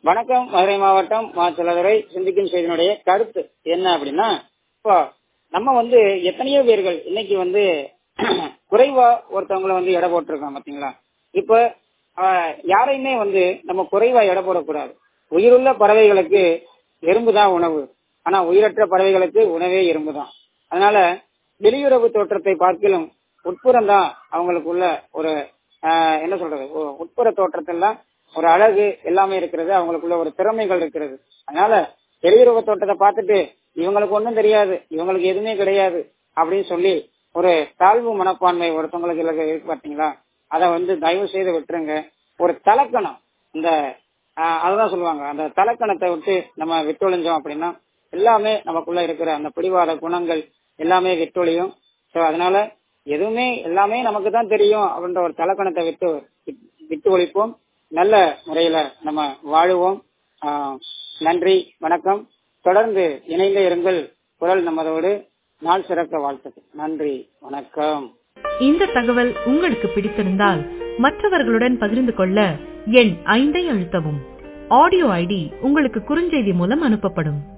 வணக்கம் மதுரை மாவட்டம் மாச்சலதுரை சிந்திக்கும் செய்தியினுடைய கருத்து என்ன அப்படின்னா இப்போ நம்ம வந்து எத்தனையோ பேர்கள் இன்னைக்கு வந்து குறைவா ஒருத்தவங்கள வந்து எடை போட்டிருக்கோம் பாத்தீங்களா இப்ப ஆஹ், யாரையுமே வந்து நம்ம குறைவா எடை போடக்கூடாது உயிருள்ள பறவைகளுக்கு எறும்பு தான் உணவு ஆனா உயிரற்ற பறவைகளுக்கு உணவே எறும்பு தான் அதனால வெளியுறவு தோற்றத்தை பார்க்கிலும் உட்புறம் தான் அவங்களுக்குள்ள ஒரு ஆஹ், என்ன சொல்றது ஒ- உட்புற தோற்றத்தெல்லாம் ஒரு அழகு எல்லாமே இருக்கிறது அவங்களுக்குள்ள ஒரு திறமைகள் இருக்கிறது அதனால வெளியுறவு தோட்டத்தை பார்த்துட்டு இவங்களுக்கு ஒண்ணும் தெரியாது இவங்களுக்கு எதுவுமே கிடையாது அப்படின்னு சொல்லி ஒரு தாழ்வு மனப்பான்மை ஒருத்தவங்களுக்கு இருக்கு இருக்கு பாத்தீங்களா அதை வந்து தயவு செய்து விட்டுருங்க ஒரு தலக்கணம் இந்த ஆஹ், அதுதான் சொல்லுவாங்க அந்த தலக்கணத்தை விட்டு நம்ம விட்டொழிஞ்சோம் அப்படின்னா எல்லாமே நமக்குள்ள இருக்கிற அந்த பிடிவாத குணங்கள் எல்லாமே விட்டொழியும் சோ அதனால எதுவுமே எல்லாமே நமக்கு தான் தெரியும் அப்படின்ற ஒரு தலக்கணத்தை விட்டு விட்டு ஒழிப்போம் நல்ல முறையில நம்ம வாழுவோம் ஆஹ், நன்றி வணக்கம் தொடர்ந்து இணைந்த இருங்கள் குரல் நமதோடு நாள் சிறக்க வாழ்த்துக்கள் நன்றி வணக்கம் இந்த தகவல் உங்களுக்கு பிடித்திருந்தால் மற்றவர்களுடன் பகிர்ந்து கொள்ள எண் ஐந்தை அழுத்தவும் ஆடியோ ஐடி உங்களுக்கு குறுஞ்செய்தி மூலம் அனுப்பப்படும்